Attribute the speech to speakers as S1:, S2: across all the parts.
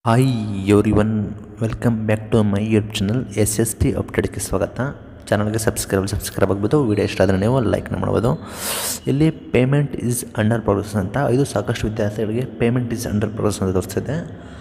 S1: hi everyone welcome back to my YouTube channel S S T ಅಪ್ಡೇಟ್ಗೆ ಸ್ವಾಗತ ಚಾನಲ್ಗೆ subscribe subscribe ಆಗ್ಬೋದು video ಇಷ್ಟ ಆದರೆ ನೀವು ಲೈಕ್ನ ಮಾಡ್ಬೋದು ಇಲ್ಲಿ ಪೇಮೆಂಟ್ ಈಸ್ ಅಂಡರ್ ಪ್ರೋಗ್ರೆಸ್ ಅಂತ ಇದು ಸಾಕಷ್ಟು ವಿದ್ಯಾರ್ಥಿಗಳಿಗೆ ಪೇಮೆಂಟ್ ಈಸ್ ಅಂಡರ್ ಪ್ರೋಗ್ರೆಸ್ ಅಂತ ತೋರಿಸ್ತಿದೆ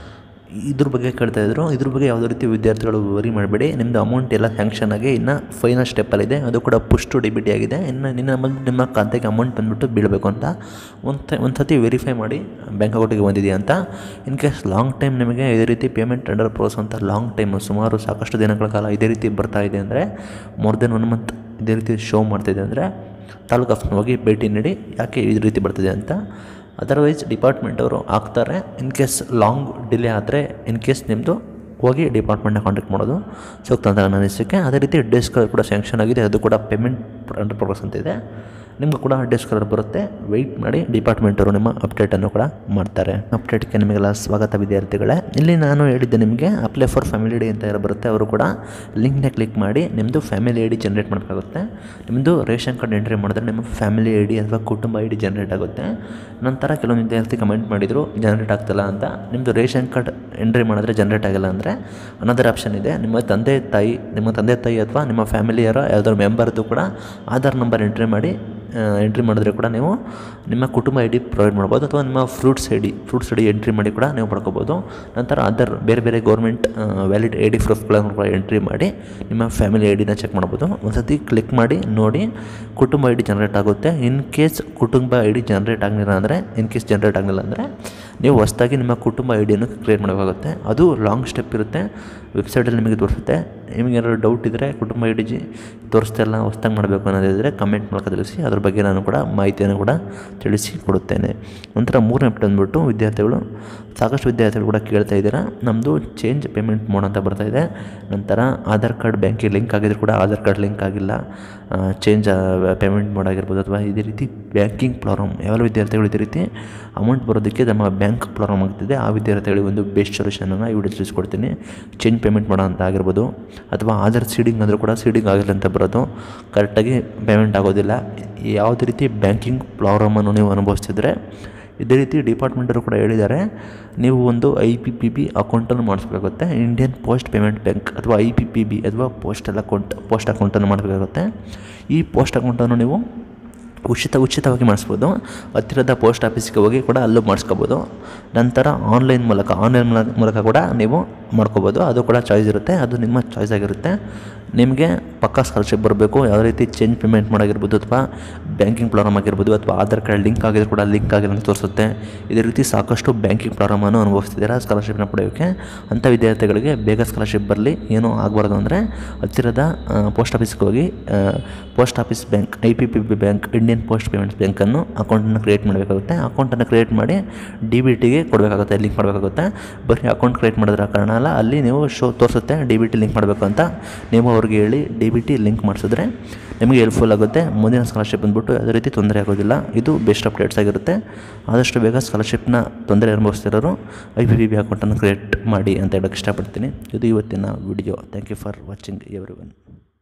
S1: ಇದ್ರ ಬಗ್ಗೆ ಕೇಳ್ತಾ ಇದ್ರು ಇದ್ರ ಬಗ್ಗೆ ಯಾವುದೇ ರೀತಿ ವಿದ್ಯಾರ್ಥಿಗಳು ವರಿ ಮಾಡಬೇಡಿ ನಿಮ್ಮದು ಅಮೌಂಟ್ ಎಲ್ಲ ಸ್ಯಾಂಕ್ಷನ್ ಆಗಿ ಇನ್ನು ಫೈನಲ್ ಸ್ಟೆಪ್ಪಲ್ಲಿದೆ ಅದು ಕೂಡ ಪುಷ್ ಟು ಡಿಬಿಟಿ ಆಗಿದೆ ಇನ್ನು ನಿನ್ನ ಬಂದು ನಿಮ್ಮ ಖಾತೆಗೆ ಅಮೌಂಟ್ ಬಂದುಬಿಟ್ಟು ಬೀಳಬೇಕು ಅಂತ ಒಂದು ಒಂದು ಸತಿ ವೆರಿಫೈ ಮಾಡಿ ಬ್ಯಾಂಕ್ ಅಕೌಂಟಿಗೆ ಬಂದಿದೆಯಾ ಅಂತ ಇನ್ ಕೇಸ್ ಲಾಂಗ್ ಟೈಮ್ ನಿಮಗೆ ಇದೇ ರೀತಿ ಪೇಮೆಂಟ್ ಅಂಡರ್ ಪ್ರೋಸ್ ಅಂತ ಲಾಂಗ್ ಟೈಮ್ ಸುಮಾರು ಸಾಕಷ್ಟು ದಿನಗಳ ಕಾಲ ಇದೇ ರೀತಿ ಬರ್ತಾ ಇದೆ ಅಂದರೆ ಮೋರ್ ದೆನ್ ಒನ್ ಮಂತ್ ಇದೇ ರೀತಿ ಶೋ ಮಾಡ್ತಿದೆ ಅಂದರೆ ತಾಲೂಕು ಆಫೀಸ್ನ ಹೋಗಿ ಭೇಟಿ ನೀಡಿ ಯಾಕೆ ಈ ರೀತಿ ಬರ್ತಿದೆ ಅಂತ ಅದರ್ವೈಸ್ ಡಿಪಾರ್ಟ್ಮೆಂಟ್ ಅವರು ಹಾಕ್ತಾರೆ ಇನ್ ಕೇಸ್ ಲಾಂಗ್ ಡಿಲೇ ಆದರೆ ಇನ್ ಕೇಸ್ ನಿಮ್ಮದು ಹೋಗಿ ಡಿಪಾರ್ಟ್ಮೆಂಟ್ನ ಕಾಂಟ್ಯಾಕ್ಟ್ ಮಾಡೋದು ಸೂಕ್ತ ಅಂತ ನನ್ನ ಅನಿಸಿಕೆ ಅದೇ ರೀತಿ ಡೆಸ್ಕ್ ಕೂಡ ಸ್ಯಾಂಕ್ಷನ್ ಆಗಿದೆ ಅದು ಕೂಡ ಪೇಮೆಂಟ್ ಅಂಡರ್ ಪ್ರೋಗ್ರೆಸ್ ಅಂತ ಇದೆ ನಿಮಗೂ ಕೂಡ ಡೆಸ್ಕ್ ಕಲರ್ ಬರುತ್ತೆ ವೆಯ್ಟ್ ಮಾಡಿ ಡಿಪಾರ್ಟ್ಮೆಂಟ್ ಅವರು ನಿಮ್ಮ ಅಪ್ಡೇಟನ್ನು ಕೂಡ ಮಾಡ್ತಾರೆ ಅಪ್ಡೇಟ್ಗೆ ನಿಮಗೆಲ್ಲ ಸ್ವಾಗತ ವಿದ್ಯಾರ್ಥಿಗಳೇ ಇಲ್ಲಿ ನಾನು ಹೇಳಿದ್ದೆ ನಿಮಗೆ ಅಪ್ಲೈ ಫಾರ್ ಫ್ಯಾಮಿಲಿ ಐಡಿ ಅಂತ ಯಾರು ಬರುತ್ತೆ ಅವರು ಕೂಡ ಲಿಂಕ್ನ ಕ್ಲಿಕ್ ಮಾಡಿ ನಿಮ್ಮದು ಫ್ಯಾಮಿಲಿ ಐ ಡಿ ಜನ್ರೇಟ್ ಮಾಡಬೇಕಾಗುತ್ತೆ ನಿಮ್ಮದು ರೇಷನ್ ಕಾರ್ಡ್ ಎಂಟ್ರಿ ಮಾಡಿದ್ರೆ ನಿಮ್ಮ ಫ್ಯಾಮಿಲಿ ಐ ಡಿ ಅಥವಾ ಕುಟುಂಬ ಐ ಡಿ ಜನ್ರೇಟ್ ಆಗುತ್ತೆ ನಂತರ ಕೆಲವೊಂದು ವಿದ್ಯಾರ್ಥಿ ಕಮೆಂಟ್ ಮಾಡಿದರು ಜನ್ರೇಟ್ ಆಗ್ತಿಲ್ಲ ಅಂತ ನಿಮ್ಮದು ರೇಷನ್ ಕಾರ್ಡ್ ಎಂಟ್ರಿ ಮಾಡಿದ್ರೆ ಜನ್ರೇಟ್ ಆಗಿಲ್ಲ ಅಂದರೆ ಅನದರ್ ಆಪ್ಷನ್ ಇದೆ ನಿಮ್ಮ ತಂದೆ ತಾಯಿ ನಿಮ್ಮ ತಂದೆ ತಾಯಿ ಅಥವಾ ನಿಮ್ಮ ಫ್ಯಾಮಿಲಿಯರ ಯಾವ್ದಾದ್ರು ಮೆಂಬರ್ದು ಕೂಡ ಆಧಾರ್ ನಂಬರ್ ಎಂಟ್ರಿ ಮಾಡಿ ಎಂಟ್ರಿ ಮಾಡಿದ್ರೆ ಕೂಡ ನೀವು ನಿಮ್ಮ ಕುಟುಂಬ ಐ ಡಿ ಪ್ರೊವೈಡ್ ಮಾಡ್ಬೋದು ಅಥವಾ ನಿಮ್ಮ fruits I D fruits I D entry ಮಾಡಿ ಕೂಡ ನೀವು ಪಡ್ಕೋಬೋದು ನಂತರ ಅದರ್ ಬೇರೆ ಬೇರೆ ಗೌರ್ಮೆಂಟ್ ವ್ಯಾಲಿಡ್ ಐ ಡಿ ಪ್ರೂಫ್ಗಳನ್ನು ಕೂಡ ಎಂಟ್ರಿ ಮಾಡಿ ನಿಮ್ಮ ಫ್ಯಾಮಿಲಿ ಐ ಡಿನ ಚೆಕ್ ಮಾಡ್ಬೋದು ಒಂದ್ಸತಿ ಕ್ಲಿಕ್ ಮಾಡಿ ನೋಡಿ ಕುಟುಂಬ ಐ ಡಿ ಜನ್ರೇಟ್ ಆಗುತ್ತೆ ಇನ್ ಕೇಸ್ ಕುಟುಂಬ ಐ ಡಿ ಜನ್ರೇಟ್ ಆಗಲಿಲ್ಲ ಅಂದರೆ ಇನ್ ಕೇಸ್ ಜನ್ರೇಟ್ ಆಗಲಿಲ್ಲ ಅಂದರೆ ನೀವು ಹೊಸ್ದಾಗಿ ನಿಮ್ಮ ಕುಟುಂಬ ಐ ಡಿಯನ್ನು ಕ್ರಿಯೇಟ್ ಮಾಡಬೇಕಾಗುತ್ತೆ ಅದು ಲಾಂಗ್ ಸ್ಟೆಪ್ ಇರುತ್ತೆ ವೆಬ್ಸೈಟಲ್ಲಿ ನಿಮಗೆ ತೋರಿಸುತ್ತೆ ನಿಮಗೆ ಏನಾದ್ರು ಡೌಟ್ ಇದ್ದರೆ ಕುಟುಂಬ ಐ ಡಿ ಜಿ ತೋರಿಸ್ತಾ ಇಲ್ಲ ಹೊಸ್ದಾಗಿ ಮಾಡಬೇಕು ಅನ್ನೋದಿದ್ದರೆ ಕಮೆಂಟ್ ಮೂಲಕ ತಿಳಿಸಿ ಅದ್ರ ಬಗ್ಗೆ ನಾನು ಕೂಡ ಮಾಹಿತಿಯನ್ನು ಕೂಡ ತಿಳಿಸಿ ಕೊಡುತ್ತೇನೆ ನಂತರ ಮೂರನೇ ಅಪ್ಡೇಟ್ ಅಂದ್ಬಿಟ್ಟು ವಿದ್ಯಾರ್ಥಿಗಳು ಸಾಕಷ್ಟು ವಿದ್ಯಾರ್ಥಿಗಳು ಕೂಡ ಕೇಳ್ತಾ ಇದ್ದೀರಾ ನಮ್ಮದು ಚೇಂಜ್ ಪೇಮೆಂಟ್ ಮೋಡ್ ಅಂತ ಬರ್ತಾ ಇದೆ ನಂತರ ಆಧಾರ್ ಕಾರ್ಡ್ ಬ್ಯಾಂಕಿಗೆ ಲಿಂಕ್ ಆಗಿದ್ರು ಕೂಡ ಆಧಾರ್ ಕಾರ್ಡ್ ಲಿಂಕ್ ಆಗಿಲ್ಲ ಚೇಂಜ್ ಪೇಮೆಂಟ್ ಮೋಡ್ ಆಗಿರ್ಬೋದು ಅಥವಾ ಇದೇ ರೀತಿ ಬ್ಯಾಂಕಿಂಗ್ ಪ್ರಾಬ್ಲಮ್ ಯಾವ ವಿದ್ಯಾರ್ಥಿಗಳು ಇದೇ ರೀತಿ ಅಮೌಂಟ್ ಬರೋದಕ್ಕೆ ನಮ್ಮ ಬ್ಯಾಂಕ್ ಪ್ರಾಬ್ಲಮ್ ಆಗ್ತಿದೆ ಆ ವಿದ್ಯಾರ್ಥಿಗಳಿಗೆ ಒಂದು ಬೆಸ್ಟ್ ಸೊಲ್ಯೂಷನನ್ನು ಈ ವಿಡಿಯೋ ತಿಳಿಸ್ಕೊಡ್ತೀನಿ ಚೇಂಜ್ ಪೇಮೆಂಟ್ ಮಾಡೋ ಅಂತ ಆಗಿರ್ಬೋದು ಅಥವಾ ಆಧಾರ್ ಸೀಡಿಂಗ್ ಅಂದರೂ ಕೂಡ ಸೀಡಿಂಗ್ ಆಗಿಲ್ಲ ಅಂತ ಬರೋದು ಕರೆಕ್ಟಾಗಿ ಪೇಮೆಂಟ್ ಆಗೋದಿಲ್ಲ ಯಾವುದೇ ರೀತಿ ಬ್ಯಾಂಕಿಂಗ್ ಪ್ರಾಬ್ಲಮನ್ನು ನೀವು ಅನುಭವಿಸ್ತಿದ್ರೆ ಇದೇ ರೀತಿ ಡಿಪಾರ್ಟ್ಮೆಂಟರು ಕೂಡ ಹೇಳಿದ್ದಾರೆ ನೀವು ಒಂದು ಐ ಪಿ ಪಿ ಬಿ ಅಕೌಂಟನ್ನು ಮಾಡಿಸ್ಬೇಕಾಗುತ್ತೆ ಇಂಡಿಯನ್ ಪೋಸ್ಟ್ ಪೇಮೆಂಟ್ ಬ್ಯಾಂಕ್ ಅಥವಾ ಐ ಪಿ ಪಿ ಬಿ ಅಥವಾ ಪೋಸ್ಟಲ್ ಅಕೌಂಟ್ ಪೋಸ್ಟ್ ಅಕೌಂಟನ್ನು ಮಾಡಬೇಕಾಗುತ್ತೆ ಈ ಪೋಸ್ಟ್ ಅಕೌಂಟನ್ನು ನೀವು ಉಚಿತ ಉಚಿತವಾಗಿ ಮಾಡಿಸ್ಬೋದು ಹತ್ತಿರದ ಪೋಸ್ಟ್ ಆಫೀಸ್ಗೆ ಹೋಗಿ ಕೂಡ ಅಲ್ಲೂ ಮಾಡಿಸ್ಕೋಬೋದು ನಂತರ ಆನ್ಲೈನ್ ಮೂಲಕ ಆನ್ಲೈನ್ ಮೂಲಕ ಕೂಡ ನೀವು ಮಾಡ್ಕೋಬೋದು ಅದು ಕೂಡ ಚಾಯ್ಸ್ ಇರುತ್ತೆ ಅದು ನಿಮ್ಮ ಚಾಯ್ಸ್ ಆಗಿರುತ್ತೆ ನಿಮಗೆ ಪಕ್ಕಾ ಸ್ಕಾಲರ್ಶಿಪ್ ಬರಬೇಕು ಯಾವ ರೀತಿ ಚೇಂಜ್ ಪೇಮೆಂಟ್ ಮಾಡೋಗಿರ್ಬೋದು ಅಥವಾ ಬ್ಯಾಂಕಿಂಗ್ ಪ್ರಾಬ್ಲಮ್ ಆಗಿರ್ಬೋದು ಅಥವಾ ಆಧಾರ್ ಕಾರ್ಡ್ ಲಿಂಕ್ ಆಗಿದ್ರು ಕೂಡ ಲಿಂಕ್ ಆಗಿಲ್ಲ ಅಂತ ತೋರಿಸುತ್ತೆ ಇದೇ ರೀತಿ ಸಾಕಷ್ಟು ಬ್ಯಾಂಕಿಂಗ್ ಪ್ರಾಬ್ಲಮನ್ನು ಅನುಭವಿಸ್ತಿದ್ದೀರಾ ಸ್ಕಾಲರ್ಶಿಪ್ನ ಪಡೆಯೋಕ್ಕೆ ಅಂಥ ವಿದ್ಯಾರ್ಥಿಗಳಿಗೆ ಬೇಗ ಸ್ಕಾಲರ್ಶಿಪ್ ಬರಲಿ ಏನೂ ಆಗಬಾರ್ದು ಅಂದರೆ ಹತ್ತಿರದ ಪೋಸ್ಟ್ ಆಫೀಸ್ಗೆ ಹೋಗಿ post office bank I P P B bank Indian post payments ಬ್ಯಾಂಕನ್ನು ಅಕೌಂಟನ್ನು ಕ್ರಿಯೇಟ್ ಮಾಡಬೇಕಾಗುತ್ತೆ ಅಕೌಂಟನ್ನು ಕ್ರಿಯೇಟ್ ಮಾಡಿ ಡಿ ಬಿ ಟಿಗೆ ಕೊಡಬೇಕಾಗುತ್ತೆ ಲಿಂಕ್ ಮಾಡಬೇಕಾಗುತ್ತೆ ಬರೀ ಅಕೌಂಟ್ ಕ್ರಿಯೇಟ್ ಮಾಡಿದ್ರೆ ಕಾರಣ ಅಲ್ಲ ಅಲ್ಲಿ ನೀವು ಶೋ ತೋರಿಸುತ್ತೆ ಡಿ ಬಿ ಟಿ ಲಿಂಕ್ ಮಾಡಬೇಕು ಅಂತ ನೀವು ಅವ್ರಿಗೆ ಹೇಳಿ ಡಿ ಬಿ ಟಿ ಲಿಂಕ್ ಮಾಡಿಸಿದ್ರೆ ನಿಮಗೆ ಹೆಲ್ಪ್ಫುಲ್ ಆಗುತ್ತೆ ಮುಂದಿನ ಸ್ಕಾಲರ್ಶಿಪ್ ಬಂದುಬಿಟ್ಟು ಯಾವುದೇ ರೀತಿ ತೊಂದರೆ ಆಗೋದಿಲ್ಲ ಇದು ಬೆಸ್ಟ್ ಅಪ್ಡೇಟ್ಸ್ ಆಗಿರುತ್ತೆ ಆದಷ್ಟು ಬೇಗ ಸ್ಕಾಲರ್ಶಿಪ್ನ ತೊಂದರೆ ಅನುಭವಿಸ್ತಿರೋರು ಐ ಪಿ ಪಿ ಬಿ ಅಕೌಂಟನ್ನು ಕ್ರಿಯೇಟ್ ಮಾಡಿ ಅಂತ ಹೇಳೋಕ್ಕೆ ಇಷ್ಟಪಡ್ತೀನಿ ಇದು ಇವತ್ತಿನ video thank you for watching every one